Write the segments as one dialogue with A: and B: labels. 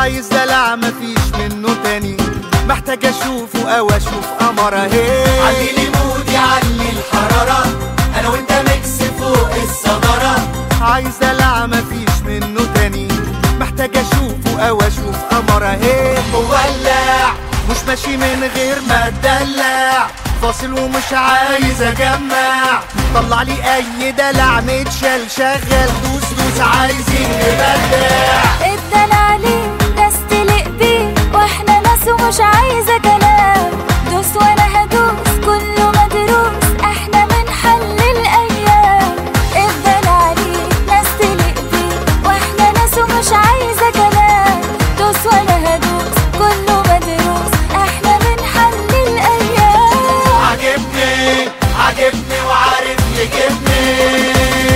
A: عايز دلع مفيش منه تاني محتاج اشوفه او اشوف قمر اهي
B: علي لي مودي علي الحرارة أنا وأنت ميكس فوق الصدارة
A: عايز دلع مفيش منه تاني محتاج اشوفه او اشوف قمر اهي
B: مولع
A: مش ماشي من غير ما اتدلع فاصل ومش عايز اجمع طلع لي اي دلع متشال شغل دوس دوس عايزين نبدع
C: الدلع ليه ناس تليق بيه واحنا ناس ومش عايزة كلام دوس وانا هدوس كله مدروس احنا بنحل الايام الدلع ليه ناس تليق بيه واحنا ناس ومش عايزة كلام دوس وانا هدوس كله مدروس احنا بنحل الايام
B: عجبني عجبني وعارف يجيبني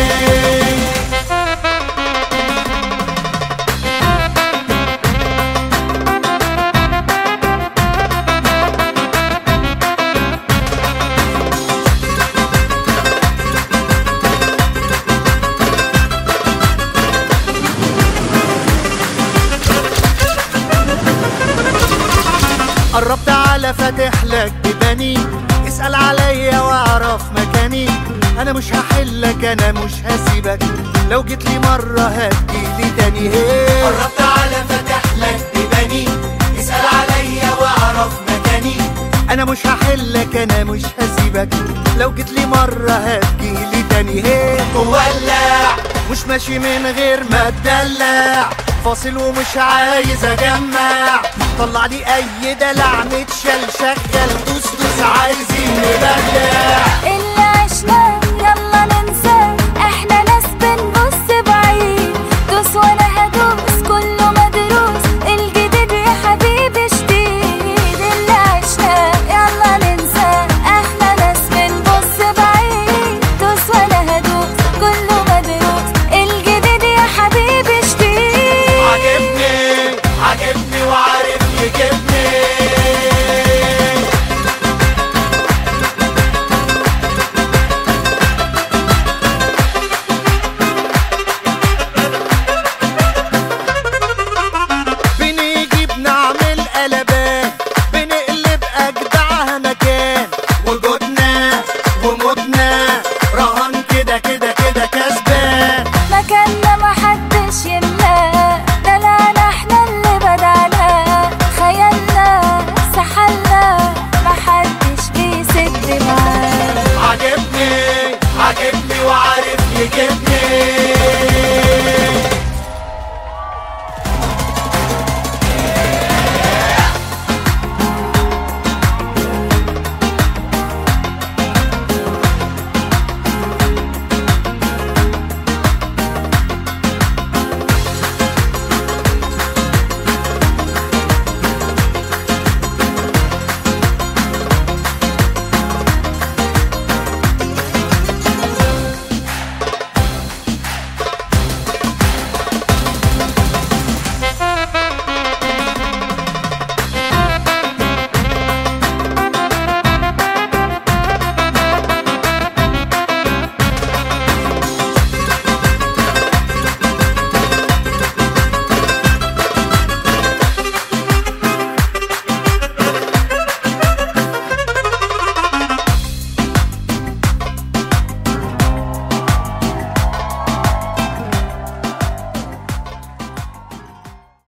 A: قربت على فاتح لك ببني اسأل عليا واعرف مكاني انا مش هحلك انا مش هسيبك لو جيت لي مرة هتجيلي تاني هي
B: قربت على فتح لك ببني اسأل عليا واعرف مكاني
A: انا مش هحلك انا مش هسيبك لو جيت لي مرة هتجيلي تاني هي
B: مولع
A: مش ماشي من غير ما اتدلع فاصل ومش عايز اجمع طلع لي اي دلع متشال شغل دوس دوس عايزين نبدع
C: اللي عشناه يلا ننساه احنا ناس بنبص بعيد دوس وانا هدوس كله مدروس الجديد يا حبيبي شديد اللي عشناه يلا ننساه احنا ناس بنبص بعيد دوس وانا هدوس كله مدروس الجديد يا حبيبي شديد
B: عجبني عجبني